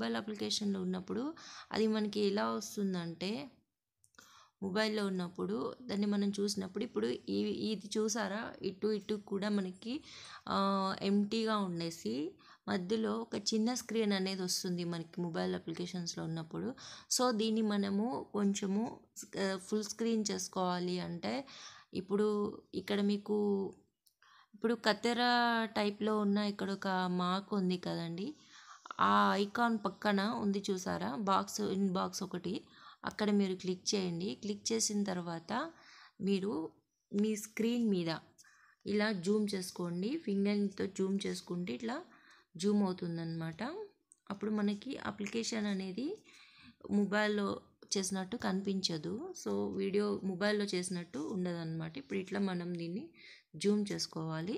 mobile అప్లికేషన్లో ఉన్నప్పుడు అది మనకి ఎలా వస్తుందంటే మొబైల్లో ఉన్నప్పుడు దాన్ని మనం చూసినప్పుడు ఇప్పుడు ఈ ఇది చూసారా ఇటు ఇటు కూడా మనకి ఎంటీగా ఉండేసి మధ్యలో ఒక చిన్న స్క్రీన్ అనేది వస్తుంది మనకి మొబైల్ అప్లికేషన్స్లో ఉన్నప్పుడు సో దీన్ని మనము కొంచెము ఫుల్ స్క్రీన్ చేసుకోవాలి అంటే ఇప్పుడు ఇక్కడ మీకు ఇప్పుడు కత్తెర టైప్లో ఉన్న ఇక్కడ ఒక మార్క్ ఉంది కదండి ఆ ఐకాన్ పక్కన ఉంది చూసారా బాక్స్ ఇన్ బాక్స్ ఒకటి అక్కడ మీరు క్లిక్ చేయండి క్లిక్ చేసిన తర్వాత మీరు మీ స్క్రీన్ మీద ఇలా జూమ్ చేసుకోండి ఫింగర్తో జూమ్ చేసుకుంటే ఇట్లా జూమ్ అవుతుందన్నమాట అప్పుడు మనకి అప్లికేషన్ అనేది మొబైల్లో చేసినట్టు కనిపించదు సో వీడియో మొబైల్లో చేసినట్టు ఉండదు అనమాట ఇప్పుడు ఇట్లా మనం దీన్ని జూమ్ చేసుకోవాలి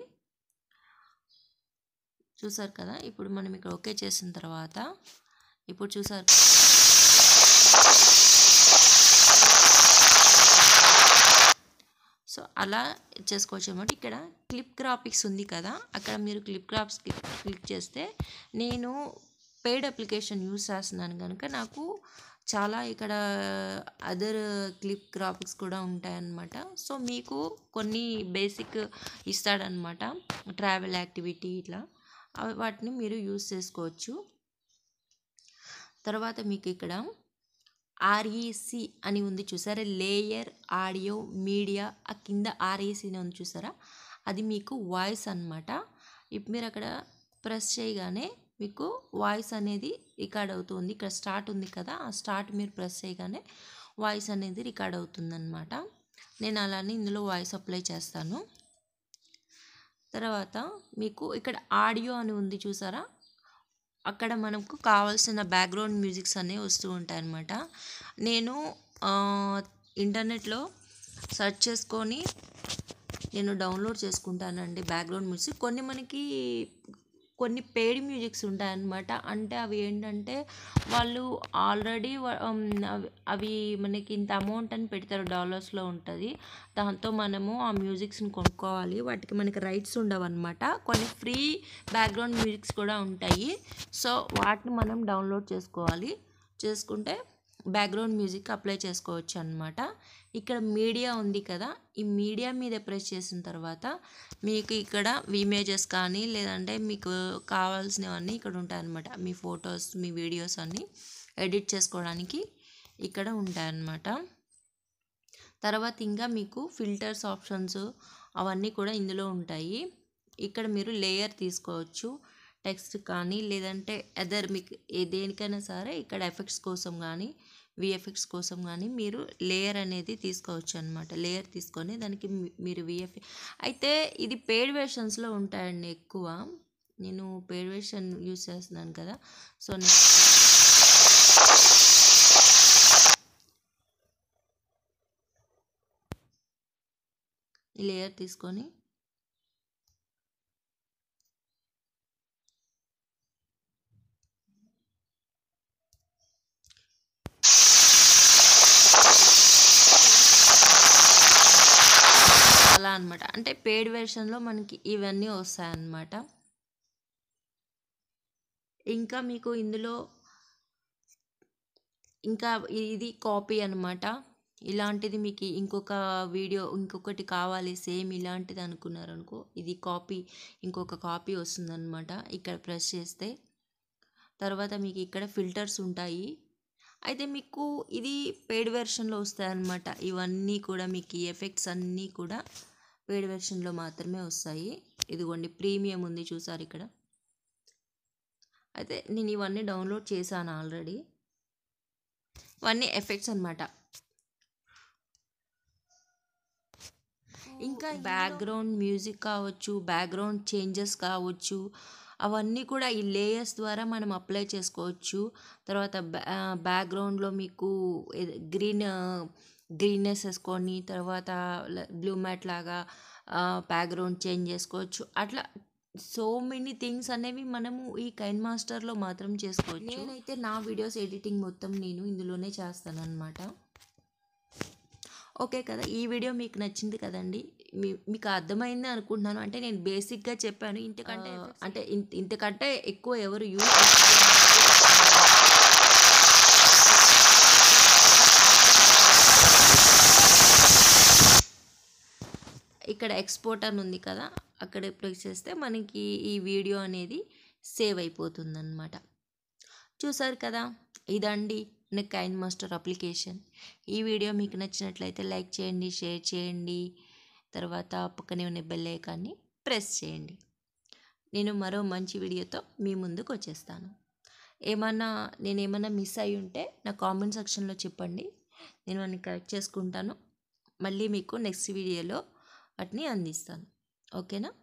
చూసారు కదా ఇప్పుడు మనం ఇక్కడ ఓకే చేసిన తర్వాత ఇప్పుడు చూసారు సో అలా చేసుకోవచ్చు అనమాట ఇక్కడ క్లిప్ గ్రాఫిక్స్ ఉంది కదా అక్కడ మీరు క్లిప్ గ్రాఫిక్స్ క్లిక్ చేస్తే నేను పెయిడ్ అప్లికేషన్ యూస్ చేస్తున్నాను కనుక నాకు చాలా ఇక్కడ అదర్ క్లిప్ గ్రాఫిక్స్ కూడా ఉంటాయన్నమాట సో మీకు కొన్ని బేసిక్ ఇస్తాడనమాట ట్రావెల్ యాక్టివిటీ ఇట్లా వాటిని మీరు యూస్ చేసుకోవచ్చు తర్వాత మీకు ఇక్కడ ఆర్ఈసి అని ఉంది చూసారా లేయర్ ఆడియో మీడియా ఆ కింద ఆర్ఈసి అని ఉంది చూసారా అది మీకు వాయిస్ అనమాట ఇప్పుడు మీరు అక్కడ ప్రెస్ చేయగానే మీకు వాయిస్ అనేది రికార్డ్ అవుతుంది ఇక్కడ స్టార్ట్ ఉంది కదా ఆ స్టార్ట్ మీరు ప్రెస్ చేయగానే వాయిస్ అనేది రికార్డ్ అవుతుందన్నమాట నేను అలానే ఇందులో వాయిస్ అప్లై చేస్తాను తర్వాత మీకు ఇక్కడ ఆడియో అని ఉంది చూసారా అక్కడ మనకు కావాల్సిన బ్యాక్గ్రౌండ్ మ్యూజిక్స్ అనేవి వస్తూ ఉంటాయి అన్నమాట నేను ఇంటర్నెట్లో సెర్చ్ చేసుకొని నేను డౌన్లోడ్ చేసుకుంటానండి బ్యాక్గ్రౌండ్ మ్యూజిక్ కొన్ని మనకి కొన్ని పెయిడ్ మ్యూజిక్స్ ఉంటాయన్నమాట అంటే అవి ఏంటంటే వాళ్ళు ఆల్రెడీ అవి మనకి ఇంత అమౌంట్ అని పెడతారు డాలర్స్లో ఉంటుంది దాంతో మనము ఆ మ్యూజిక్స్ని కొనుక్కోవాలి వాటికి మనకి రైట్స్ ఉండవు అనమాట కొన్ని ఫ్రీ బ్యాక్గ్రౌండ్ మ్యూజిక్స్ కూడా ఉంటాయి సో వాటిని మనం డౌన్లోడ్ చేసుకోవాలి చేసుకుంటే బ్యాక్గ్రౌండ్ మ్యూజిక్ అప్లై చేసుకోవచ్చు అనమాట ఇక్కడ మీడియా ఉంది కదా ఈ మీడియా మీద ప్రెస్ చేసిన తర్వాత మీకు ఇక్కడ ఇమేజెస్ కానీ లేదంటే మీకు కావాల్సినవన్నీ ఇక్కడ ఉంటాయన్నమాట మీ ఫొటోస్ మీ వీడియోస్ అన్నీ ఎడిట్ చేసుకోవడానికి ఇక్కడ ఉంటాయన్నమాట తర్వాత ఇంకా మీకు ఫిల్టర్స్ ఆప్షన్స్ అవన్నీ కూడా ఇందులో ఉంటాయి ఇక్కడ మీరు లేయర్ తీసుకోవచ్చు టెక్స్ట్ కానీ లేదంటే అదర్ మీకు ఏ దేనికైనా సరే ఇక్కడ ఎఫెక్ట్స్ కోసం కానీ విఎఫ్ఎక్స్ కోసం కానీ మీరు లేయర్ అనేది తీసుకోవచ్చు అనమాట లేయర్ తీసుకొని దానికి మీరు విఎఫ్ అయితే ఇది పెయిడ్ వెర్షన్స్లో ఉంటాయండి ఎక్కువ నేను పెయిడ్ వెర్షన్ యూస్ చేస్తున్నాను కదా సో నేను ఈ లేయర్ తీసుకొని అలా అనమాట అంటే పెయిడ్ వెర్షన్లో మనకి ఇవన్నీ వస్తాయన్నమాట ఇంకా మీకు ఇందులో ఇంకా ఇది కాపీ అనమాట ఇలాంటిది మీకు ఇంకొక వీడియో ఇంకొకటి కావాలి సేమ్ ఇలాంటిది అనుకున్నారు అనుకో ఇది కాపీ ఇంకొక కాపీ వస్తుందన్నమాట ఇక్కడ ప్రెస్ చేస్తే తర్వాత మీకు ఇక్కడ ఫిల్టర్స్ ఉంటాయి అయితే మీకు ఇది పెయిడ్ వెర్షన్లో వస్తాయన్నమాట ఇవన్నీ కూడా మీకు ఈ ఎఫెక్ట్స్ అన్నీ కూడా పెయిడ్ వెర్షన్లో మాత్రమే వస్తాయి ఇదిగోండి ప్రీమియం ఉంది చూసారు ఇక్కడ అయితే నేను ఇవన్నీ డౌన్లోడ్ చేశాను ఆల్రెడీ ఇవన్నీ ఎఫెక్ట్స్ అనమాట ఇంకా బ్యాక్గ్రౌండ్ మ్యూజిక్ కావచ్చు బ్యాక్గ్రౌండ్ చేంజెస్ కావచ్చు అవన్నీ కూడా ఈ లేయర్స్ ద్వారా మనం అప్లై చేసుకోవచ్చు తర్వాత బ్యాక్గ్రౌండ్లో మీకు గ్రీన్ గ్రీన్నెస్ వేసుకొని తర్వాత బ్లూ మ్యాట్ లాగా బ్యాక్గ్రౌండ్ చేంజ్ చేసుకోవచ్చు అట్లా సో మెనీ థింగ్స్ అనేవి మనము ఈ కైన్ మాస్టర్లో మాత్రం చేసుకోవచ్చు నేనైతే నా వీడియోస్ ఎడిటింగ్ మొత్తం నేను ఇందులోనే చేస్తాను అనమాట ఓకే కదా ఈ వీడియో మీకు నచ్చింది కదండి మీ మీకు అర్థమైంది అనుకుంటున్నాను అంటే నేను బేసిక్గా చెప్పాను ఇంతకంటే అంటే ఇంతకంటే ఎక్కువ ఎవరు యూజ్ ఇక్కడ ఎక్స్పోర్ట్ అని ఉంది కదా అక్కడ ప్రెస్ చేస్తే మనకి ఈ వీడియో అనేది సేవ్ అయిపోతుందన్నమాట చూసారు కదా ఇదండి నా కైన్ మాస్టర్ అప్లికేషన్ ఈ వీడియో మీకు నచ్చినట్లయితే లైక్ చేయండి షేర్ చేయండి తర్వాత పక్కనే ఉన్న బెల్ ఐకాన్ని ప్రెస్ చేయండి నేను మరో మంచి వీడియోతో మీ ముందుకు వచ్చేస్తాను ఏమన్నా నేను ఏమన్నా మిస్ అయి ఉంటే నా కామెంట్ సెక్షన్లో చెప్పండి నేను వాటిని కరెక్ట్ చేసుకుంటాను మళ్ళీ మీకు నెక్స్ట్ వీడియోలో వాటిని అందిస్తాను ఓకేనా